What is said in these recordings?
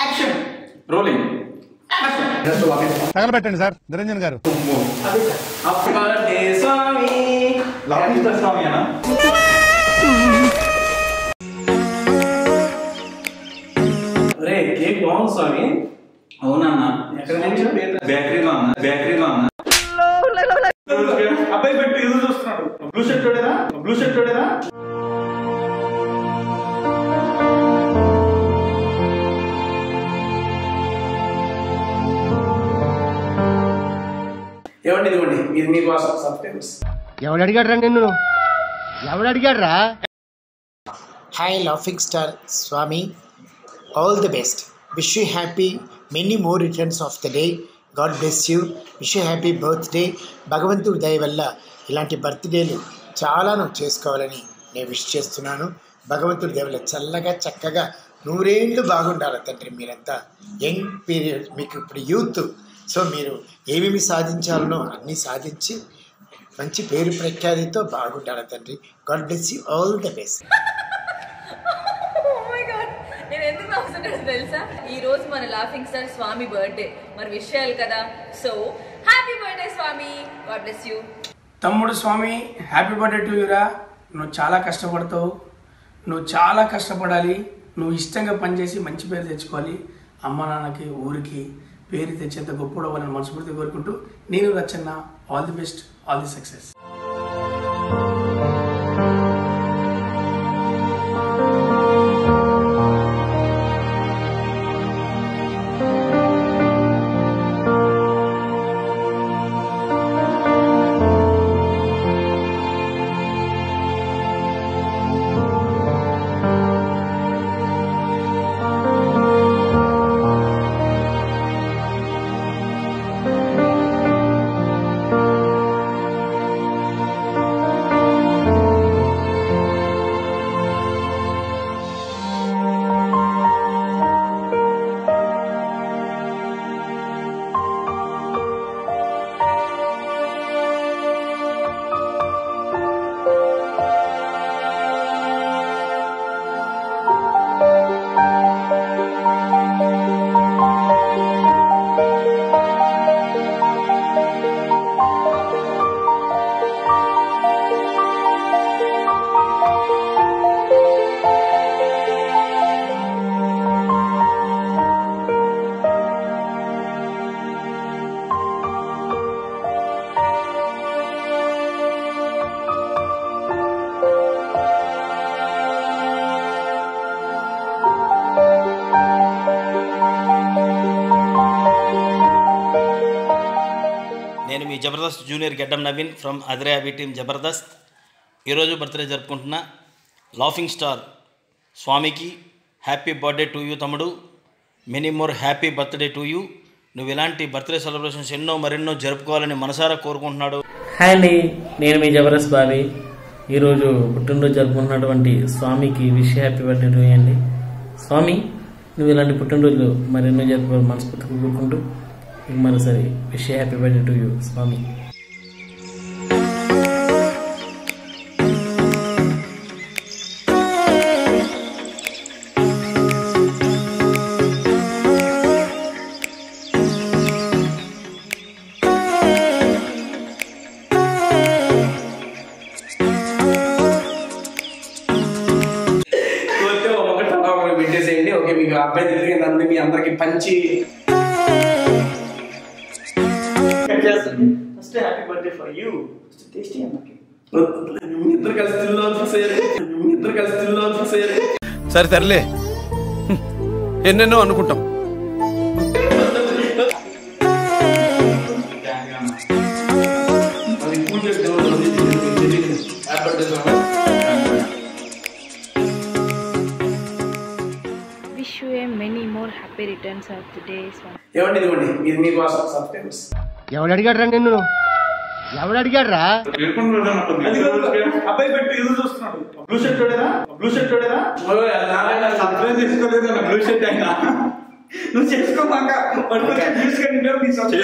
Action rolling action తగలబెట్టండి sir Niranjan garu happy birthday స్వామి లాభిస్తా స్వామి అన్న రే cake బాగుంది స్వామి అవునన్నా ఎక్కడ నుంచి బేకరీలో అన్న బేకరీలో అన్న అబ్బాయి పెట్టి ఎదురు చూస్తున్నాడు బ్లూ షర్ట్ చూడేదా బ్లూ షర్ట్ చూడేదా ఏమండి ఇదిగోండి ఇది మీకోసం సబ్స్క్రైబర్స్ ఎవడు అడిగాడు నిన్ను ఎవడు అడిగాడు Hi, Laughing Star Swami. All the best. Wish you happy, many more returns of the day. God bless you wish happy birthday భగవంతుడి దయ వల్ల ఇలాంటి బర్త్డేలు చాలా నువ్వు చేసుకోవాలని నేను విష్ చేస్తున్నాను భగవంతుడి దయ వల్ల చల్లగా చక్కగా నూరేళ్ళు బాగుండాలి తండ్రి మీరంతా యంగ్ పీరియడ్ మీకు ఇప్పుడు యూత్ సో మీరు ఏమేమి సాధించాలనో అన్నీ సాధించి మంచి పేరు ప్రఖ్యాతితో బాగుండాలి తండ్రి God bless you all the best Oh my God. నేను ఎందుకు నవ్వుతున్నాను తెలుసా ఈ రోజు మన లాఫింగ్ స్టార్ స్వామి బర్త్డే మరి విషయాలు కదా so happy birthday Swami God bless you తమ్ముడు స్వామి హ్యాపీ బర్త్డే టు యూరా నువ్వు చాలా కష్టపడతావు నువ్వు చాలా కష్టపడాలి నువ్వు ఇష్టంగా పనిచేసి మంచి పేరు తెచ్చుకోవాలి అమ్మ నాన్నకి ఊరికి పేరు తెచ్చేంత గొప్పడవాలని మనస్ఫూర్తి కోరుకుంటూ నేను రచన్న all the best all the success నేను మీ జబర్దస్త్ జూనియర్ గెడ్డం నవీన్ ఫ్రమ్ అదిరాబీ టీమ్ జబర్దస్త్ ఈరోజు బర్త్డే జరుపుకుంటున్న లాఫింగ్ స్టార్ స్వామికి హ్యాపీ బర్త్డే టు యూ తమ్ముడు many more happy birthday to you నువ్వు ఇలాంటి బర్త్డే సెలబ్రేషన్స్ ఎన్నో మరెన్నో జరుపుకోవాలని మనసారా కోరుకుంటున్నాడు హాయ్ అండి నేను మీ జబర్దస్త్ బాబీ ఈరోజు పుట్టినరోజు జరుపుకుంటున్నటువంటి స్వామికి wish happy birthday to you అండి స్వామి నువ్వు ఇలాంటి పుట్టినరోజు మరెన్నో జరుపుకోవాలి మనస్ఫూర్తిగా కోరుకుంటూ మీకు మరోసారి wish happy birthday to you Swami కోరితే ఒకటి తలా ఒకటి పెట్టేసేయండి ఓకే మీకు అబ్బాయి తిరిగిందండి మీ అందరికి పంచి first happy birthday for you tasty అన్నకి మీ ఇద్దరు కలిసి తిరుగుదాం ఫిక్స్ అయ్యారు మీ ఇద్దరు కలిసి తిరుగుదాం ఫిక్స్ అయ్యారు సరే తరలే ఎన్నెన్నో అనుకుంటాం అది పూజ happy birthday Swami Wish you a many more happy returns of the day, Swami. ఏమండి ఇదిగోండి ఇది మీకోసం సబ్స్క్రైబర్స్ ఎవడు అడిగాడు నిన్ను ఎవడు అడిగాడు అబ్బాయి పెట్టి ఎదురు చూస్తున్నాడు బ్లూ షర్ట్ చూడేదా బ్లూ షర్ట్ చూడేదా సబ్స్క్రైబ్ చేసుకోలేదు బ్లూ షర్ట్ అయినా నువ్వు చేసుకోమాక పట్టుకొచ్చి తీసుకొని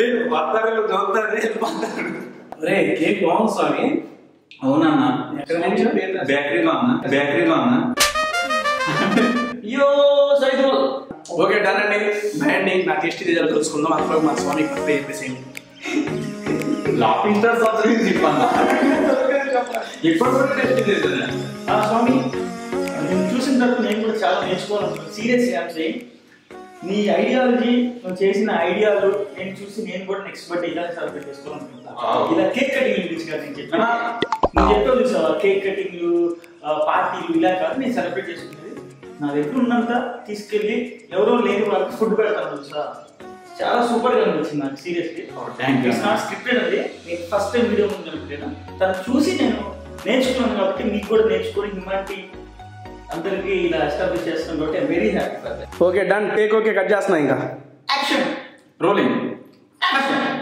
రే కేక్ బాగుంది స్వామి అవునన్నా ఎక్కడ నుంచి బేకరీలో అన్న బేకరీలో అన్న అయ్యో సైదు ఓకే డన్ అండి బాయ్ అండి నా టేస్ట్ రిజల్ట్ తెలుసుకుందాం అప్పుడు మా స్వామికి పర్పే చెప్పేసేయండి లాఫింగ్ స్టార్ సబ్సిడీ చెప్పాను ఇప్పుడు కూడా టెస్ట్ చేశాను ఆ, స్వామి నేను చూసిన తర్వాత నేను కూడా చాలా నేర్చుకోవాలనుకున్నాను సీరియస్ అంటే నీ ఐడియాలజీ నువ్వు చేసిన ఐడియాలు నేను చూసి నేను కూడా నెక్స్ట్ బర్త్డే ఇలా సెలబ్రేట్ చేసుకోవాలనుకుంటున్నాను ఇలా కేక్ కటింగ్ గురించి కాదు నేను చెప్పాను నువ్వు చెప్పావు చూసావా కేక్ కటింగ్లు పార్టీలు ఇలా కాదు నేను సెలబ్రేట్ చేసుకునేది నా దగ్గర ఉన్నంత తీసుకెళ్ళి ఎవరో లేని వాళ్ళకి ఫుడ్ పెడతాను తెలుసా చాలా సూపర్ గా అనిపించింది నాకు seriously thank you. It's not scripted అది నేను ఫస్ట్ టైం వీడియో ముందు కనిపించాను తను చూసి నేను నేర్చుకున్నాను కాబట్టి మీకు కూడా నేర్చుకొని హ్యూమానిటీ అందరికీ ఇలా ఎస్టాబ్లిష్ చేస్తున్నాను కాబట్టి very happy for that okay done take okay cut చేస్తున్నా ఇంకా యాక్షన్ రోలింగ్ యాక్షన్